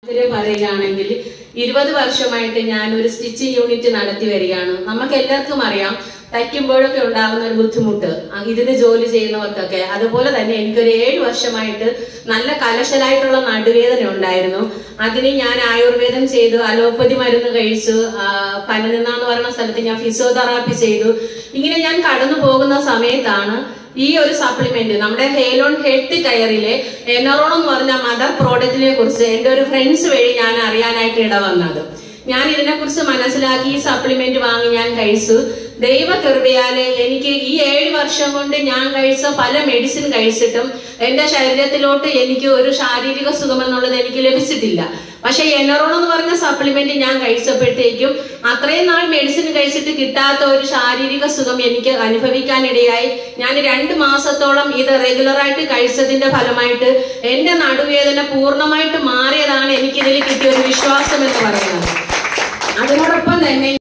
ഇതില് പറയുകയാണെങ്കിൽ ഇരുപത് വർഷമായിട്ട് ഞാൻ ഒരു സ്റ്റിച്ചിങ് യൂണിറ്റ് നടത്തി വരികയാണ് നമുക്ക് എല്ലാവർക്കും അറിയാം തയ്ക്കുമ്പോഴൊക്കെ ഉണ്ടാകുന്ന ഒരു ബുദ്ധിമുട്ട് ആ, ഇതിന് ജോലി ചെയ്യുന്നവർക്കൊക്കെ അതുപോലെ തന്നെ എനിക്കൊരു ഏഴ് വർഷമായിട്ട് നല്ല കലശലായിട്ടുള്ള നടുവേദന ഉണ്ടായിരുന്നു അതിന് ഞാൻ ആയുർവേദം ചെയ്തു അലോപ്പതി മരുന്ന് കഴിച്ചു ആ, പനനിന്ന എന്ന് പറയുന്ന സ്ഥലത്ത് ഞാൻ ഫിസിയോതെറാപ്പി ചെയ്തു ഇങ്ങനെ ഞാൻ കടന്നു പോകുന്ന സമയത്താണ് ഈ ഒരു സപ്ലിമെന്റ് നമ്മുടെ ഹേലോൺ ഹെൽത്ത് കെയറിലെ എനറോൺ എന്ന് പറഞ്ഞ മദർ പ്രോഡക്റ്റിനെ കുറിച്ച് എന്റെ ഒരു ഫ്രണ്ട്സ് വഴി ഞാൻ അറിയാനായിട്ട് ഇടവന്നത് ഞാൻ ഇതിനെ കുറിച്ച് മനസ്സിലാക്കി ഈ സപ്ലിമെന്റ് വാങ്ങി ഞാൻ കഴിച്ചു ദൈവ കൃപയാല് എനിക്ക് ഈ ഏഴ് വർഷം കൊണ്ട് ഞാൻ കഴിച്ച പല മെഡിസിൻ കഴിച്ചിട്ടും എന്റെ ശരീരത്തിലോട്ട് എനിക്ക് ഒരു ശാരീരിക സുഖം എന്നുള്ളത് എനിക്ക് ലഭിച്ചിട്ടില്ല പക്ഷെ എനറോൺ എന്ന് പറഞ്ഞ സപ്ലിമെന്റ് ഞാൻ കഴിച്ചപ്പോഴത്തേക്കും അത്രയും നാൾ മെഡിസിൻ കഴിച്ചിട്ട് കിട്ടാത്ത ഒരു ശാരീരിക സുഖം എനിക്ക് അനുഭവിക്കാനിടയായി ഞാൻ രണ്ട് മാസത്തോളം ഇത് റെഗുലർ ആയിട്ട് കഴിച്ചതിന്റെ ഫലമായിട്ട് എന്റെ നടുവേദന പൂർണ്ണമായിട്ട് മാറിയതാണ് എനിക്കിതിൽ കിട്ടിയ ഒരു വിശ്വാസം എന്ന് പറയുന്നത് അതിനോടൊപ്പം തന്നെ